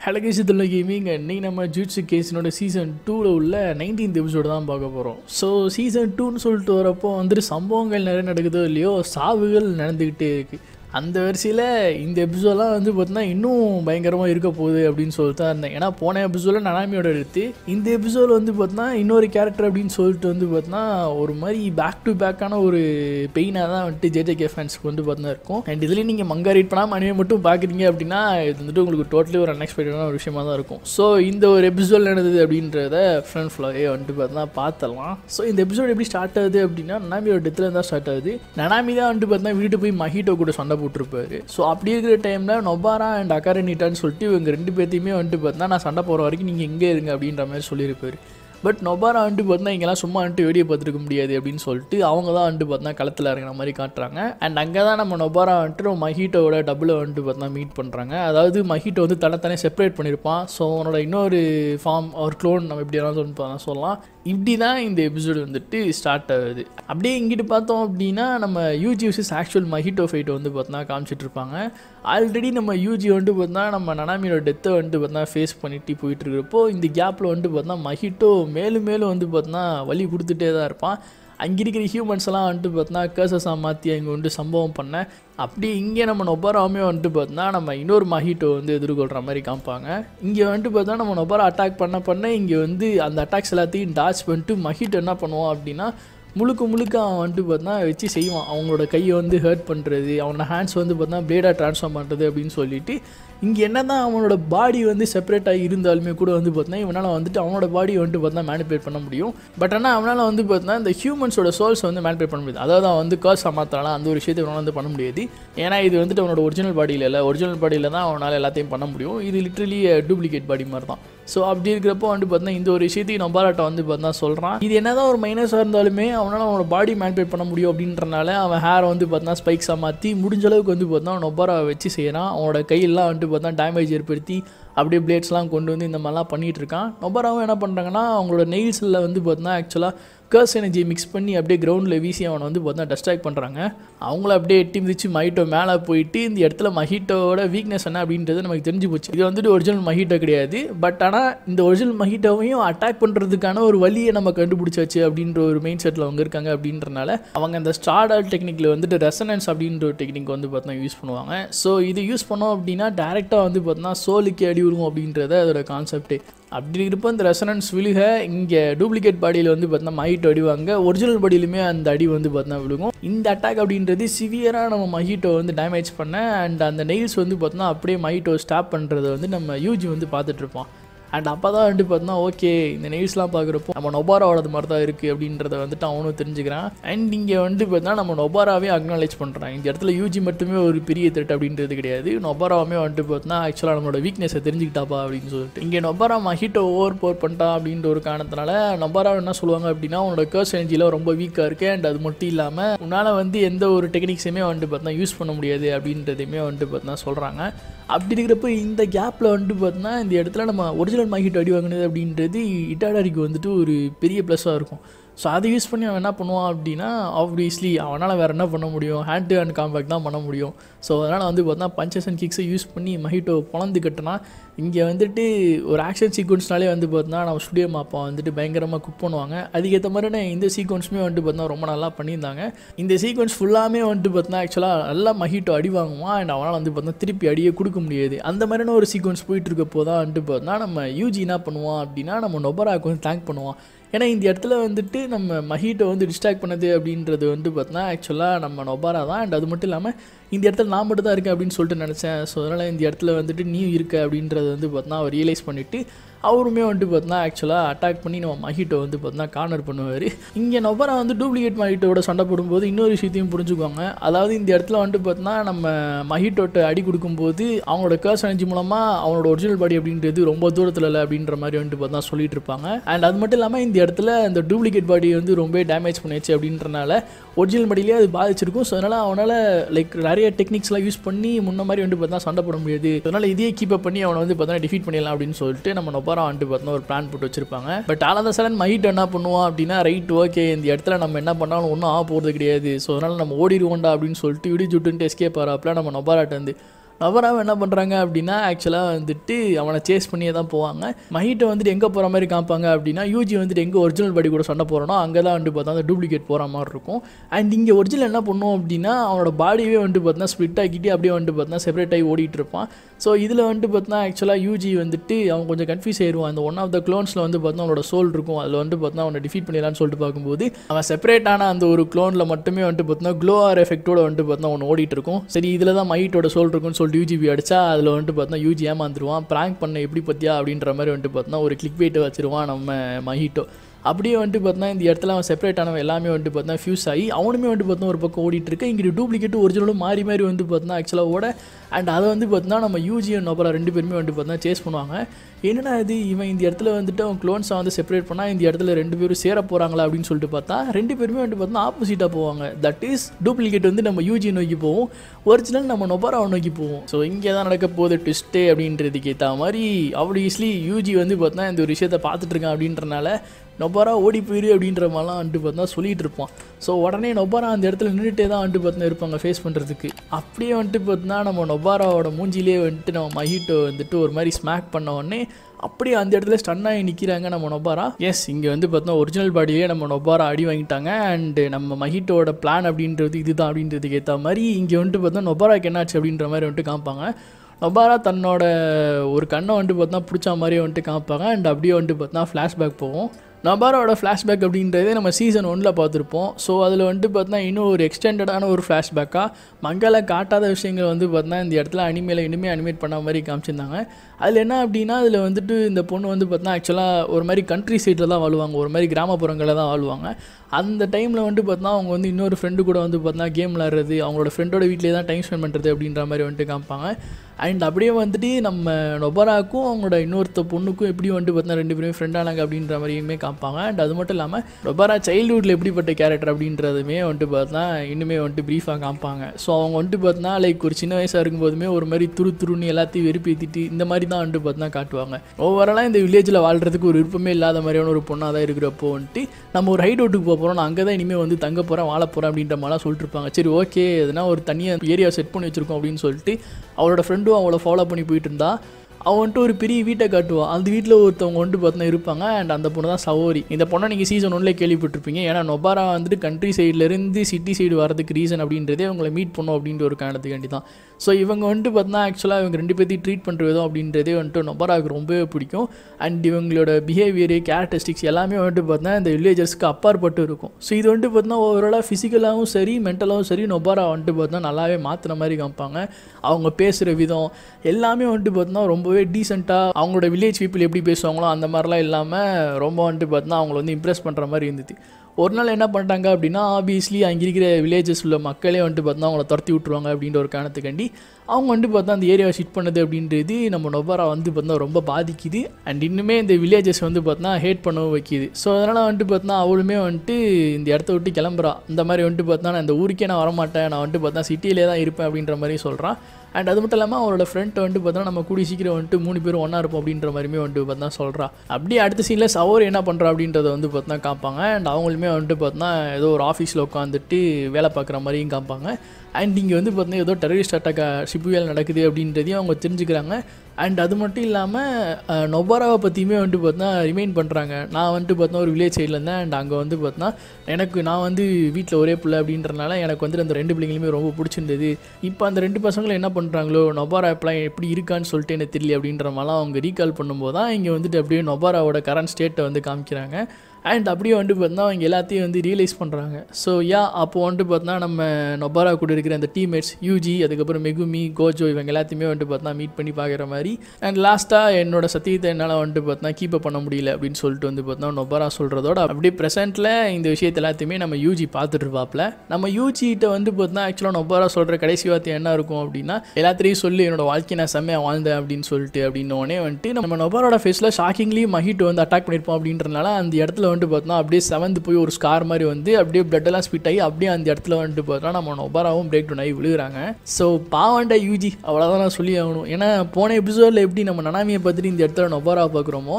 ஹலகேஷத்தில் gaming இன்னைக்கு நம்ம jutsu கேஸினோட season டூவில் உள்ள நைன்டீன்த் எபிசோடு தான் பார்க்க போகிறோம் ஸோ சீசன் டூன்னு சொல்லிட்டு வரப்போ வந்துட்டு சம்பவங்கள் நிறைய நடக்குதோ இல்லையோ சாவுகள் நடந்துக்கிட்டே இருக்குது அந்த வரிசையில் இந்த எபிசோடெலாம் வந்து பார்த்தீங்கன்னா இன்னும் பயங்கரமாக இருக்க போகுது அப்படின்னு சொல்லிட்டு தான் இருந்தேன் ஏன்னா போன எபிசோடில் நனாமியோட எடுத்து இந்த எபிசோட் வந்து பார்த்தீங்கன்னா இன்னொரு கேரக்டர் அப்படின்னு சொல்லிட்டு வந்து பார்த்தீங்கன்னா ஒரு மாதிரி பேக் டு பேக்கான ஒரு பெயினாக தான் வந்துட்டு ஜேஜேகே ஃபேன்ஸ்க்கு வந்து பார்த்தீங்கன்னா இருக்கும் அண்ட் இதுலேயும் நீங்கள் மங்கா ரீட் பண்ணாமல் அனிமே மட்டும் பார்க்குறீங்க அப்படின்னா இது வந்துட்டு உங்களுக்கு டோட்டலி ஒரு அன்எக்ஸ்பெக்டடான ஒரு விஷயமா தான் இருக்கும் ஸோ இந்த ஒரு எபிசோட் நடந்தது அப்படின்றத ஃப்ரெண்ட் ஃபுல்லாகவே வந்துட்டு பார்த்தீங்கன்னா பார்த்தலாம் ஸோ இந்த எபிசோட் எப்படி ஸ்டார்ட் ஆகுது அப்படின்னா நனாமியோட டெத்தில் தான் ஸ்டார்ட் ஆகுது நனாமி தான் வந்துட்டு பார்த்தீங்கன்னா வீட்டு போய் மஹிட்டோ கூட சண்டை போட்டிருப்பாரு ஸோ அப்படி இருக்கிற டைமில் நொபாரா அண்ட் அகாரனிட்டான்னு சொல்லிட்டு இவங்க ரெண்டு பேர்த்தையுமே வந்துட்டு பார்த்தீங்கன்னா நான் சண்டை போகிற வரைக்கும் நீங்கள் எங்கே இருங்க அப்படின்ற மாதிரி சொல்லியிருப்பாரு பட் நொபாரா வந்துட்டு பார்த்தீங்கன்னா இங்கெல்லாம் சும்மா வந்துட்டு வெளியே பார்த்துருக்க முடியாது அப்படின்னு சொல்லிட்டு அவங்க தான் வந்துட்டு பார்த்தீங்கன்னா களத்தில் இறங்குற மாதிரி காட்டுறாங்க அண்ட் அங்கே தான் நம்ம நொபாரா வந்துட்டு நம்ம மஹிட்டோட டபுளை வந்துட்டு பார்த்தீங்கன்னா மீட் பண்ணுறாங்க அதாவது மஹிட்டோ வந்து தனித்தனே செப்பரேட் பண்ணியிருப்பான் ஸோ அவனோட இன்னொரு ஃபார்ம் ஒரு க்ளோன் நம்ம எப்படி வேணாலும் சொல்லலாம் இப்படி தான் இந்த எபிசோடு வந்துட்டு ஸ்டார்ட் ஆகுது அப்படியே இங்கிட்டு பார்த்தோம் அப்படின்னா நம்ம யூஜி விசஸ் ஆக்சுவல் மஹிட்டோ ஃபைட்டை வந்து பார்த்தீங்கன்னா காமிச்சிட்டு இருப்பாங்க ஆல்ரெடி நம்ம யூஜி வந்துட்டு பார்த்தா நம்ம நனாமியோட டெத்தை வந்துட்டு பார்த்தா ஃபேஸ் பண்ணிட்டு போயிட்டு இருக்கிறப்போ இந்த கேப்பில் வந்துட்டு பார்த்தா மஹிட்டோ மேலும் மேலும் வந்து பார்த்தா வலி கொடுத்துட்டே தான் இருப்பான் அங்கே இருக்கிற ஹியூமன்ஸ் எல்லாம் வந்துட்டு பார்த்தா கேர்சஸாக மாற்றி அங்கே வந்துட்டு சம்பவம் பண்ண அப்படி இங்கே நம்ம நொபராமே வந்துட்டு பார்த்தா நம்ம இன்னொரு மஹிட்டோ வந்து எதிர்கொள்கிற மாதிரி காமிப்பாங்க இங்கே வந்துட்டு பார்த்தா நம்ம நொபரா அட்டாக் பண்ண பண்ண இங்கே வந்து அந்த அட்டாக்ஸ் எல்லாத்தையும் டாச் பண்ணிட்டு மஹிட்டோ என்ன பண்ணுவான் அப்படின்னா முழுக்க முழுக்க அவன் வந்துட்டு பார்த்தா வச்சு செய்வான் அவங்களோட கையை வந்து ஹர்ட் பண்ணுறது அவனோட ஹேண்ட்ஸ் வந்து பார்த்தா பிளேடாக ட்ரான்ஸ்ஃபார்ம் பண்ணுறது அப்படின்னு சொல்லிட்டு இங்கே என்ன தான் அவனோட பாடி வந்து செப்பரேட்டாக இருந்தாலுமே கூட வந்து பார்த்தீங்கன்னா இவனால் வந்துட்டு அவனோட பாடி வந்துட்டு பார்த்தா மேனிபேட் பண்ண முடியும் பட் ஆனால் அவனால் வந்து பார்த்தீங்கன்னா இந்த ஹியூமன்ஸோட சோல்ஸ் வந்து மேனிபேட் பண்ண முடியாது அதாவது அவன் வந்து கர்ஸ் மாற்றலாம் அந்த ஒரு விஷயத்தை இவனால் வந்து பண்ண முடியாது ஏன்னா இது வந்துட்டு அவனோட ஒரிஜினல் பாடியில் இல்லை ஒரிஜினல் பாடியில் தான் அவனால் எல்லாத்தையும் பண்ண முடியும் இது லிட்ரலி டூப்ளிகேட் பாடி மாதிரி தான் ஸோ அப்படி இருக்கிறப்போ வந்து பார்த்தீங்கன்னா இந்த ஒரு விஷயத்தையும் நொபாராட்டை வந்து பார்த்தா சொல்கிறான் இது என்ன தான் ஒரு மைனஸாக இருந்தாலுமே அவனால் அவனோட பாடி மேனிபேட் பண்ண முடியும் அப்படின்றனால அவன் ஹேரை வந்து பார்த்தா ஸ்பைக்ஸாக மாற்றி முடிஞ்ச அளவுக்கு வந்து பார்த்தா நொபாராவை வச்சு செய்கிறான் அவனோட கையெல்லாம் வந்துட்டு பார்த்தா டேமேஜ் ஏற்படுத்தி அப்படியே பிளேட்ஸ்லாம் கொண்டு வந்து இந்த மாதிரிலாம் பண்ணிகிட்டு இருக்கான் நொபராவும் என்ன பண்ணுறாங்கன்னா அவங்களோட நெயில்ஸில் வந்து பார்த்தா ஆக்சுவலாக கர்ஸ் எனர்ஜி மிக்ஸ் பண்ணி அப்படியே கிரவுண்டில் வீசி அவனை வந்து பார்த்தா டஸ்ட்ராக்ட் பண்ணுறாங்க அவங்கள அப்படியே எட்டி மிதிச்சு மஹிட்டோ மேலே போயிட்டு இந்த இடத்துல மஹிட்டோட வீக்னஸ் என்ன அப்படின்றது நமக்கு தெரிஞ்சு போச்சு இது வந்துட்டு ஒரிஜினல் மஹிட்டோ கிடையாது பட் ஆனால் இந்த ஒரிஜினல் மஹிட்டோவையும் அட்டாக் பண்ணுறதுக்கான ஒரு வழியை நம்ம கண்டுபிடிச்சாச்சு அப்படின்ற ஒரு மெயின் செட்டில் அவங்க இருக்காங்க அப்படின்றனால அவங்க அந்த ஸ்டார்டால் டெக்னிக்கில் வந்துட்டு ரெசனன்ஸ் அப்படின்ற ஒரு டெக்னிக் வந்து பார்த்தா யூஸ் பண்ணுவாங்க ஸோ இது யூஸ் பண்ணோம் அப்படின்னா டேரெக்டாக வந்து பார்த்தா சோலுக்கு அடி விடுவோம் அப்படின்றத அதோட கான்செப்டே அப்படி இருக்கிறப்போ இந்த ரெசனன்ஸ் விழுக இங்கே டூப்ளிகேட் பாடியில் வந்து பார்த்தா மஹிட்டோ அடிவாங்க ஒரிஜினல் பாடியிலுமே அந்த அடி வந்து பார்த்தா விழுகும் இந்த அட்டாக் அப்படின்றது சிவியராக நம்ம மஹிட்டோ வந்து டேமேஜ் பண்ண அண்ட் அந்த நெயில்ஸ் வந்து பார்த்தோன்னா அப்படியே மஹிட்டோ ஸ்டாப் பண்ணுறத வந்து நம்ம யூஜி வந்து பார்த்துட்ருப்போம் அண்ட் அப்போ தான் வந்துட்டு பார்த்தா ஓகே இந்த நெய்ஸ்லாம் பார்க்குறப்போ நம்ம நொபாராவோடது மாதிரி தான் இருக்குது அப்படின்றத வந்துட்டு அவனும் தெரிஞ்சுக்கிறான் அண்ட் இங்கே வந்துட்டு பார்த்தா நம்ம நொபாராவே அக்னாலேஜ் பண்ணுறான் இந்த இடத்துல யூஜி மட்டுமே ஒரு பெரிய த்ரெட் அப்படின்றது கிடையாது நொபாராவுமே வந்துட்டு பார்த்தா ஆக்சுவலாக நம்மளோட வீக்னஸை தெரிஞ்சுக்கிட்டாப்பா அப்படின்னு சொல்லிட்டு இங்கே நொபாரா மஹிட்டோ ஓவர் போர் பண்ணிட்டான் அப்படின்ற ஒரு காரணத்தினால நொபாரா என்ன சொல்லுவாங்க அப்படின்னா உன்னோட கர்ஸ் எனர்ஜியில் ரொம்ப வீக்காக இருக்கு அண்ட் அது மட்டும் இல்லாமல் உன்னால் வந்து எந்த ஒரு டெக்னிக்ஸுமே வந்துட்டு பார்த்தா யூஸ் பண்ண முடியாது அப்படின்றதையுமே வந்துட்டு பார்த்தா சொல்கிறாங்க அப்படி இருக்கிறப்ப இந்த கேப்பில் வந்துட்டு பார்த்தோன்னா இந்த இடத்துல நம்ம ஒரிஜினல் மார்க்கெட் அடி வாங்கினது அப்படின்றது இட்டாடாரிக்கு வந்துட்டு ஒரு பெரிய ப்ளஸ்ஸாக இருக்கும் ஸோ அதை யூஸ் பண்ணி அவன் என்ன பண்ணுவான் அப்படின்னா ஆப்வியஸ்லி அவனால் வேறு என்ன பண்ண முடியும் ஹேண்ட் டு ஹேண்ட் காம்பேக்ட் தான் பண்ண முடியும் ஸோ அதனால் வந்து பார்த்தா பஞ்சஸ் அண்ட் கிக்ஸை யூஸ் பண்ணி மஹிட்டோ பொழந்து கட்டினா இங்கே வந்துட்டு ஒரு ஆக்ஷன் சீக்வன்ஸ்னாலே வந்து பார்த்தோன்னா நம்ம ஸ்டுடியோ மாப்பா வந்துட்டு பயங்கரமாக குக் பண்ணுவாங்க அதுக்கேற்ற மாதிரியான இந்த சீக்வன்ஸுமே வந்துட்டு பார்த்தா ரொம்ப நல்லா பண்ணியிருந்தாங்க இந்த சீக்வன்ஸ் ஃபுல்லாமே வந்துட்டு பார்த்தா ஆக்சுவலாக நல்லா மஹிட்டோ அடி வாங்குவான் அண்ட் அவனால் வந்து பார்த்தா திருப்பி அடியே கொடுக்க முடியாது அந்த மாதிரியான ஒரு சீக்வன்ஸ் போயிட்டு இருக்கப்போ தான் வந்துட்டு பார்த்தா நம்ம யூஜி என்ன பண்ணுவான் அப்படின்னா நம்ம நொபராக்கு வந்து தேங்க் பண்ணுவான் ஏன்னா இந்த இடத்துல வந்துட்டு நம்ம மஹிட்டை வந்து டிஸ்ட்ராக்ட் பண்ணது அப்படின்றது வந்து பார்த்தோன்னா ஆக்சுவலாக நம்ம நொபாரா தான் அண்ட் அது மட்டும் இல்லாமல் இந்த இடத்துல நான் மட்டும் தான் இருக்கேன் அப்படின்னு சொல்லிட்டு நினச்சேன் ஸோ அதனால் இந்த இடத்துல வந்துட்டு நீ இருக்க அப்படின்றத வந்து பார்த்தோன்னா அவர் ரியலைஸ் பண்ணிவிட்டு அவருமே வந்துட்டு பார்த்தோன்னா ஆக்சுவலாக அட்டாக் பண்ணி நம்ம மஹிட்டோ வந்து பார்த்தோன்னா கார்னர் பண்ணுவார் இங்கே நொபரா வந்து டூப்ளிகேட் மஹிட்டோட சண்டை போடும்போது இன்னொரு விஷயத்தையும் புரிஞ்சுக்குவாங்க அதாவது இந்த இடத்துல வந்துட்டு பார்த்தோன்னா நம்ம மஹிட்டோட்ட அடி கொடுக்கும்போது அவங்களோட கேர்ஸ் எனர்ஜி மூலமாக அவனோட ஒரிஜினல் பாடி அப்படின்றது ரொம்ப தூரத்தில் இல்லை அப்படின்ற மாதிரி வந்துட்டு பார்த்தா சொல்லிட்டு இருப்பாங்க அண்ட் அது மட்டும் இல்லாமல் இந்த இடத்துல இந்த டூப்ளிகேட் பாடி வந்து ரொம்ப டேமேஜ் பண்ணிடுச்சு அப்படின்றனால ஒரிஜினல் பாடியிலே அது பாதிச்சிருக்கும் ஸோ அதனால் அவனால் லைக் நிறைய டெக்னிக்ஸ்லாம் யூஸ் பண்ணி முன்ன மாதிரி வந்து பார்த்தா சண்டை போட முடியாது அதனால் இதையே கீப் அப் பண்ணி அவனை வந்து பார்த்தா டிஃபீட் பண்ணிடலாம் அப்படின்னு சொல்லிட்டு நம்ம நொப்பாரா வந்துட்டு பார்த்தா ஒரு பிளான் போட்டு வச்சிருப்பாங்க பட் ஆல் ஆஃப் சடன் மைட் என்ன பண்ணுவான் அப்படின்னா ரைட் ஓகே இந்த இடத்துல நம்ம என்ன பண்ணாலும் ஒன்றும் ஆக போகிறது கிடையாது ஸோ அதனால் நம்ம ஓடிடுவோண்டா அப்படின்னு சொல்லிட்டு இடி ஜுட்டுன்ட்டு எஸ்கேப் ஆகிறாப்புல நம்ம நொபாராட்ட வந்து நவராவை என்ன பண்ணுறாங்க அப்படின்னா ஆக்சுவலாக வந்துட்டு அவனை சேஸ் பண்ணியே தான் போவாங்க மஹிட்டை வந்துட்டு எங்கே போகிற மாதிரி காமிப்பாங்க அப்படின்னா யூஜி வந்துட்டு எங்கே ஒரிஜினல் படி கூட சண்டை போகிறோன்னா அங்கே தான் வந்துட்டு பார்த்தா அந்த டூப்ளிகேட் போகிற மாதிரி இருக்கும் அண்ட் இங்கே ஒரிஜினல் என்ன பண்ணுவோம் அப்படின்னா அவனோட பாடியவே வந்துட்டு பார்த்தீங்கன்னா ஸ்ப்ளிட் ஆக்கிட்டு அப்படியே வந்துட்டு பார்த்தீங்கன்னா செப்பரேட் ஆகி ஓடிட்டு இருப்பான் ஸோ இதில் வந்துட்டு பார்த்தீங்கன்னா ஆக்சுவலாக யூஜி வந்துட்டு அவன் கொஞ்சம் கன்ஃபியூஸ் ஆயிடுவான் அந்த ஒன் ஆஃப் த க்ளோன்ஸில் வந்து பார்த்தீங்கன்னா அவனோட சோல் இருக்கும் அதில் வந்துட்டு பார்த்தீங்கன்னா அவனை டிஃபீட் பண்ணிடலான்னு சொல்லிட்டு பார்க்கும்போது அவன் செப்பரேட்டான அந்த ஒரு க்ளோனில் மட்டுமே வந்துட்டு பார்த்தீங்கன்னா க்ளோ ஆர் எஃபெக்ட்டோட வந்துட்டு பார்த்தீங்கன்னா அவன் ஓடிட்டு இருக்கும் சரி இதில் தான் மைட்டோட சோல் இருக்கும்னு சொல்லிட்டு யூஜிபி அடிச்சா அதில் வந்துட்டு பார்த்தீங்கன்னா யூஜி ஏமாந்துருவான் ப்ராங்க் பண்ண எப்படி பற்றியா அப்படின்ற மாதிரி வந்துட்டு பார்த்தீங்கன்னா ஒரு கிளிக் வெயிட்டை வச்சிருவான் நம்ம மஹிட்டோ அப்படியே வந்துட்டு பார்த்தீங்கன்னா இந்த இடத்துல அவன் செப்பரேட் ஆனவன் எல்லாமே வந்துட்டு பார்த்தீங்கன்னா ஃபியூஸ் ஆகி அவனுமே வந்துட்டு பார்த்தீங்கன்னா ஒரு பக்கம் ஓடிட்டு இருக்கு இங்கே டூப்ளிகேட் ஒரிஜினலும் மாறி மாறி வந்து பார்த்தீங்கன்னா ஆக்சுவலாக ஓட அண்ட் அதை வந்து பார்த்தீங்கன்னா நம்ம யூஜி நோபரா ரெண்டு பேருமே வந்துட்டு பார்த்தீங்கன்னா சேஸ் பண்ணுவாங்க என்னடா இது இவன் இந்த இடத்துல வந்துட்டு அவன் க்ளோன்ஸை வந்து செப்பரேட் பண்ணால் இந்த இடத்துல ரெண்டு பேரும் சேர போகிறாங்களா அப்படின்னு சொல்லிட்டு பார்த்தா ரெண்டு பேருமே வந்துட்டு பார்த்தீங்கன்னா ஆப்போசிட்டாக போவாங்க தட் இஸ் டூப்ளிகேட் வந்து நம்ம யூஜி நோக்கி போவோம் ஒரிஜினல் நம்ம நொபராவை நோக்கி போவோம் ஸோ இங்கே தான் நடக்க போகுது ட்விஸ்ட்டே அப்படின்றதுக்கு ஏற்ற மாதிரி ஆப்வியஸ்லி யூஜி வந்து பார்த்தா இந்த ஒரு விஷயத்தை பார்த்துட்டு இருக்கேன் அப்படின்றனால நொபாரா ஓடி போயிரு அப்படின்ற மாதிரிலாம் வந்துட்டு பார்த்தா சொல்லிட்டு இருப்பான் ஸோ உடனே நொபாரா அந்த இடத்துல நின்றுட்டே தான் வந்துட்டு பார்த்தா இருப்பாங்க ஃபேஸ் பண்ணுறதுக்கு அப்படியே வந்துட்டு பார்த்தீங்கன்னா நம்ம நொபாராவோட மூஞ்சிலே வந்துட்டு நம்ம மஹிட்டோ வந்துட்டு ஒரு மாதிரி ஸ்மாக் பண்ண உடனே அப்படியே அந்த இடத்துல ஸ்டன்னாகி நிற்கிறாங்க நம்ம நொபாரா எஸ் இங்கே வந்து பார்த்தோன்னா ஒரிஜினல் பாடியிலே நம்ம நொபாரா அடி வாங்கிட்டாங்க அண்டு நம்ம மஹிட்டோட பிளான் அப்படின்றது இதுதான் அப்படின்றதுக்கு ஏற்ற மாதிரி இங்கே வந்துட்டு பார்த்தா நொபாராக்கு என்னாச்சு அப்படின்ற மாதிரி வந்துட்டு காமிப்பாங்க நொபாரா தன்னோட ஒரு கண்ணை வந்துட்டு பார்த்தா பிடிச்ச மாதிரியே வந்துட்டு காமிப்பாங்க அண்ட் அப்படியே வந்துட்டு பார்த்தா ஃப்ளாஷ்பேக் போவோம் நபாரோட ஃப்ளாஷ்பேக் அப்படின்றதே நம்ம சீசன் ஒன்றில் பார்த்துருப்போம் ஸோ அதில் வந்துட்டு பார்த்தா இன்னும் ஒரு எக்ஸ்டெண்டடான ஒரு ஃப்ளாஷ்பேக்காக மக்களை காட்டாத விஷயங்கள் வந்து பார்த்தா இந்த இடத்துல அனிமேல இனிமே அனிமேட் பண்ண மாதிரி காமிச்சிருந்தாங்க அதில் என்ன அப்படின்னா அதில் வந்துட்டு இந்த பொண்ணு வந்து பார்த்தா ஆக்சுவலாக ஒரு மாதிரி கண்ட்ரி சைடில் தான் வாழ்வாங்க ஒரு மாதிரி கிராமப்புறங்களில் தான் வாழ்வாங்க அந்த டைமில் வந்துட்டு பார்த்தா அவங்க வந்து இன்னொரு ஃப்ரெண்டு கூட வந்து பார்த்தா கேம் விளாட்றது அவங்களோட ஃப்ரெண்டோட வீட்டிலே தான் டைம் ஸ்பெண்ட் பண்ணுறது அப்படின்ற மாதிரி வந்துட்டு காமிப்பாங்க அண்ட் அப்படியே வந்துட்டு நம்ம நொபராக்கும் அவங்களோட இன்னொருத்த பொண்ணுக்கும் எப்படி வந்துட்டு பார்த்தா ரெண்டு பேருமே ஃப்ரெண்ட் ஆனாங்க அப்படின்ற மாதிரியுமே காமிப்பாங்க அண்ட் அது மட்டும் இல்லாமல் நொபரா சைல்டுஹுட்டில் எப்படிப்பட்ட கேரக்டர் அப்படின்றதுமே வந்துட்டு பார்த்தா இன்னுமே வந்துட்டு ப்ரீஃபாக காமிப்பாங்க ஸோ அவங்க வந்துட்டு பார்த்தா லைக் ஒரு சின்ன வயசாக இருக்கும்போதுமே ஒரு மாதிரி துரு துருன்னு எல்லாத்தையும் வெறுப்பேற்றிட்டு இந்த மாதிரி தான் வந்துட்டு பார்த்தா காட்டுவாங்க ஓவராலாக இந்த வில்லேஜில் வாழ்கிறதுக்கு ஒரு விருப்பமே இல்லாத மாதிரியான ஒரு பொண்ணாக தான் இருக்கிறப்போ வந்துட்டு நம்ம ஒரு ஹைட் அவுட்டுக்கு போக போகிறோம் நான் அங்கே தான் இனிமேல் வந்து தங்க போகிறேன் வாழ போகிறேன் அப்படின்ற மாதிரிலாம் சொல்லிட்டு இருப்பாங்க சரி ஓகே எதுனா ஒரு தனியாக ஏரியா செட் பண்ணி வச்சுருக்கோம் அப்படின்னு சொல்லிட்டு அவளோட ஃப்ரெண்டும் அவளை ஃபாலோ பண்ணி போயிட்டு இருந்தா அவன் வந்துட்டு ஒரு பெரிய வீட்டை காட்டுவான் அந்த வீட்டில் ஒருத்தவங்க வந்துட்டு பார்த்தா இருப்பாங்க அண்ட் அந்த பொண்ணு தான் சவோரி இந்த பொண்ணை நீங்கள் சீசன் ஒன்றில் கேள்விப்பட்டிருப்பீங்க ஏன்னா நொபாரா வந்துட்டு கண்ட்ரி சைட்லேருந்து சிட்டி சைடு வரதுக்கு ரீசன் அப்படின்றதே அவங்கள மீட் பண்ணும் அப்படின்ற ஒரு காரணத்துக்காண்டி தான் ஸோ இவங்க வந்துட்டு பார்த்தா ஆக்சுவலாக இவங்க ரெண்டு பேர்த்தையும் ட்ரீட் பண்ணுற விதம் அப்படின்றதே வந்துட்டு நொபாராவுக்கு ரொம்பவே பிடிக்கும் அண்ட் இவங்களோட பிஹேவியரு கேரக்டரிஸ்டிக்ஸ் எல்லாமே வந்துட்டு பார்த்தா இந்த வில்லேஜர்ஸ்க்கு அப்பாற்பட்டு இருக்கும் ஸோ இது வந்துட்டு பார்த்தா ஓவராலாக ஃபிசிக்கலாகவும் சரி மென்டலாகவும் சரி நொபாரா வந்துட்டு பார்த்தா நல்லாவே மாற்றுற மாதிரி காமிப்பாங்க அவங்க பேசுகிற விதம் எல்லாமே வந்துட்டு பார்த்தா ரொம்பவே டீசெண்டாக அவங்களோட வில்லேஜ் பீப்புள் எப்படி பேசுவாங்களோ அந்த மாதிரிலாம் இல்லாமல் ரொம்ப வந்துட்டு பார்த்தா அவங்கள வந்து இம்ப்ரெஸ் பண்ணுற மாதிரி இருந்துச்சு ஒரு நாள் என்ன பண்ணிட்டாங்க அப்படின்னா ஆப்வியஸ்லி அங்கே இருக்கிற வில்லேஜஸ் உள்ள மக்களே வந்துட்டு பார்த்தா அவங்கள துரத்தி விட்ருவாங்க அப்படின்ற ஒரு காரணத்துக்காண்டி அவங்க வந்துட்டு பார்த்தா அந்த ஏரியாவை ஷிட் பண்ணது அப்படின்றது நம்ம நொபாரா வந்து பார்த்தா ரொம்ப பாதிக்குது அண்ட் இன்னுமே இந்த வில்லேஜஸ் வந்து பார்த்தா ஹேட் பண்ணவும் வைக்கிது ஸோ அதனால் வந்துட்டு பார்த்தா அவளுமே வந்துட்டு இந்த இடத்த விட்டு கிளம்புறா இந்த மாதிரி வந்துட்டு பார்த்தா நான் இந்த ஊருக்கே நான் வரமாட்டேன் நான் வந்துட்டு பார்த்தா சிட்டியிலே தான் இருப்பேன் அப்படின்ற மாதிரி சொல்கிறான் அண்ட் அது மட்டும் இல்லாமல் அவரோட ஃப்ரெண்ட் வந்துட்டு பார்த்தா நம்ம கூடி சீக்கிரம் வந்துட்டு மூணு பேரும் ஒன்றா இருப்போம் அப்படின்ற மாதிரியுமே வந்துட்டு பார்த்தா சொல்கிறா அப்படியே அடுத்த சீனில் சவோர் என்ன பண்ணுறா அப்படின்றத வந்து பார்த்தா காப்பாங்க அண்ட் அவங்களுமே வந்துட்டு பார்த்தா ஏதோ ஒரு ஆஃபீஸில் உட்காந்துட்டு வேலை பார்க்குற மாதிரியும் காப்பாங்க அண்ட் இங்கே வந்து பார்த்தீங்கன்னா ஏதோ டெரரிஸ்ட் அட்டாக் ஷிப்புவேல் நடக்குது அப்படின்றதையும் அவங்க தெரிஞ்சுக்கிறாங்க அண்ட் அது மட்டும் இல்லாமல் நொபாராவை பற்றியுமே வந்துட்டு பார்த்தா ரிமைண்ட் பண்ணுறாங்க நான் வந்துட்டு பார்த்தா ஒரு வில்லேஜ் சைடில் இருந்தேன் அண்ட் அங்கே வந்து பார்த்தா எனக்கு நான் வந்து வீட்டில் ஒரே பிள்ளை அப்படின்றனால எனக்கு வந்து அந்த ரெண்டு பிள்ளைங்களுமே ரொம்ப பிடிச்சிருந்தது இப்போ அந்த ரெண்டு பசங்களும் என்ன பண்ணுறாங்களோ நொபாரா இப்பெல்லாம் எப்படி இருக்கான்னு சொல்லிட்டு எனக்கு தெரியல அப்படின்ற மாதிரிலாம் அவங்க ரீகால் பண்ணும்போது தான் இங்கே வந்துட்டு அப்படியே நொபாராவோட கரண்ட் ஸ்டேட்டை வந்து காமிக்கிறாங்க அண்ட் அப்படியே வந்துட்டு பார்த்தா அவங்க எல்லாத்தையும் வந்து ரியலைஸ் பண்ணுறாங்க ஸோ யா அப்போ வந்துட்டு பார்த்தா நம்ம நொபாரா கூட இருக்கிற அந்த டீம்மேட்ஸ் யூஜி அதுக்கப்புறம் மெகுமி கோஜோ இவங்க எல்லாத்தையுமே வந்துட்டு பார்த்தா மீட் பண்ணி பார்க்குற மாதிரி அண்ட் லாஸ்ட்டாக என்னோட சத்தியத்தை என்னால் வந்துட்டு பார்த்தா கீப் அப் பண்ண முடியல அப்படின்னு சொல்லிட்டு வந்து பார்த்தா நொபாரா சொல்கிறதோட அப்படியே ப்ரெசென்ட்டில் இந்த விஷயத்தை எல்லாத்தையுமே நம்ம யூஜி பார்த்துட்டு இருப்பாப்ல நம்ம யூஜிகிட்ட வந்து பார்த்தா ஆக்சுவலாக நொபாரா சொல்கிற கடைசி வார்த்தை என்ன இருக்கும் அப்படின்னா எல்லாத்தையும் சொல்லி என்னோட வாழ்க்கை நான் செம்மையாக வாழ்ந்தேன் அப்படின்னு சொல்லிட்டு அப்படின்னோடனே வந்துட்டு நம்ம நொபாரோட ஃபேஸில் ஷாக்கிங்லி மஹிட் வந்து அட்டாக் பண்ணியிருப்போம் அப்படின்றனால அந்த இடத்துல வந்துட்டு பார்த்தோம்னா அப்படியே செவந்து போய் ஒரு ஸ்கார் மாதிரி வந்து அப்படியே பிளட்டெல்லாம் ஸ்பிட் ஆகி அப்படியே அந்த இடத்துல வந்துட்டு பார்த்தோம்னா நம்ம நொபாராவும் பிரேக் டவுன் ஆகி விழுகிறாங்க ஸோ பாவாண்டா யூஜி அவ்வளோதான் நான் சொல்லி ஆகணும் ஏன்னா போன எபிசோடில் எப்படி நம்ம நனாமியை பார்த்துட்டு இந்த இடத்துல நொபாரா பார்க்குறோமோ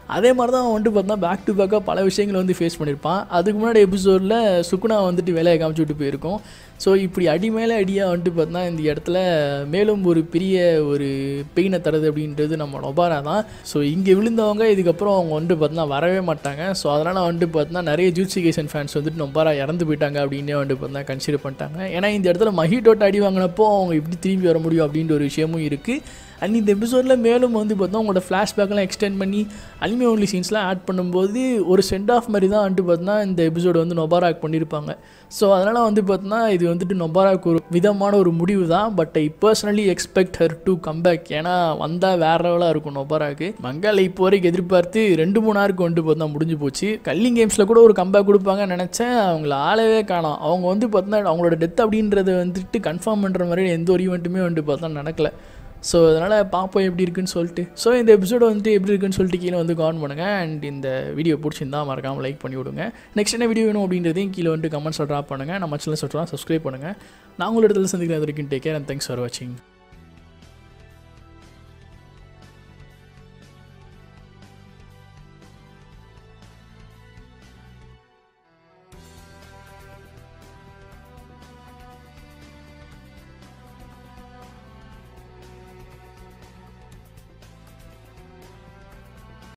அதே மாதிரி தான் அவன் வந்துட்டு பார்த்தா பேக் டு பேக்காக பல விஷயங்களை வந்து ஃபேஸ் பண்ணியிருப்பான் அதுக்கு முன்னாடி எபிசோடில் சுகுணா வந்துட்டு வேலையை காமிச்சு விட்டு போயிருக்கோம் ஸோ இப்படி அடி மேலே அடியாக வந்துட்டு பார்த்தா இந்த இடத்துல மேலும் ஒரு பெரிய ஒரு பெயினை தருது அப்படின்றது நம்ம நொபாரா தான் ஸோ இங்கே விழுந்தவங்க இதுக்கப்புறம் அவங்க வந்துட்டு பார்த்தா வரவே மாட்டாங்க ஸோ அதனால் வந்துட்டு பார்த்தா நிறைய ஜூசிகேஷன் ஃபேன்ஸ் வந்துட்டு நொபாரா இறந்து போயிட்டாங்க அப்படின்னே வந்துட்டு பார்த்தா கன்சிடர் பண்ணிட்டாங்க ஏன்னா இந்த இடத்துல மஹிட்டோட்ட அடி வாங்கினப்போ அவங்க எப்படி திரும்பி வர முடியும் அப்படின்ற ஒரு விஷயமும் இருக்குது அண்ட் இந்த எபிசோடில் மேலும் வந்து பார்த்தா உங்களோட ஃப்ளாஷ்பேக்கெலாம் எக்ஸ்டெண்ட் பண்ணி அனிமே ஒன்லி சீன்ஸ்லாம் ஆட் பண்ணும்போது ஒரு சென்ட் ஆஃப் மாதிரி தான் வந்துட்டு பார்த்தா இந்த எபிசோடு வந்து நொபாராக் பண்ணியிருப்பாங்க ஸோ அதனால் வந்து பார்த்தோன்னா இது வந்துட்டு நொபாராக் ஒரு விதமான ஒரு முடிவு தான் but I personally expect her to come back ஏன்னா வந்தால் வேற லெவலாக இருக்கும் நொபாராக்கு மங்கால இப்போ வரைக்கும் எதிர்பார்த்து ரெண்டு மூணு ஆருக்கு வந்துட்டு பார்த்தா முடிஞ்சு போச்சு கல்லிங் கேம்ஸில் கூட ஒரு கம்பேக் கொடுப்பாங்கன்னு நினச்சேன் அவங்கள ஆளவே காணோம் அவங்க வந்து பார்த்தா அவங்களோட டெத் அப்படின்றத வந்துட்டு கன்ஃபார்ம் பண்ணுற மாதிரி எந்த ஒரு ஈவெண்ட்டுமே வந்துட்டு பார்த்தா நடக்கல ஸோ அதனால் பார்ப்போம் எப்படி இருக்குன்னு சொல்லிட்டு ஸோ இந்த எபிசோடு வந்துட்டு எப்படி இருக்குன்னு சொல்லிட்டு கீழே வந்து கமெண்ட் பண்ணுங்கள் அண்ட் இந்த வீடியோ பிடிச்சிருந்தா மறக்காமல் லைக் பண்ணி விடுங்க நெக்ஸ்ட் என்ன வீடியோ வேணும் அப்படின்றதையும் கீழே வந்துட்டு கமெண்ட்ஸில் ட்ராப் பண்ணுங்கள் நம்ம சேனல் சொல்கிறோம் சப்ஸ்கிரைப் பண்ணுங்கள் நான் உங்களோட இடத்துல சந்திக்கிறேன் அது வரைக்கும் take care and thanks for வாட்சிங்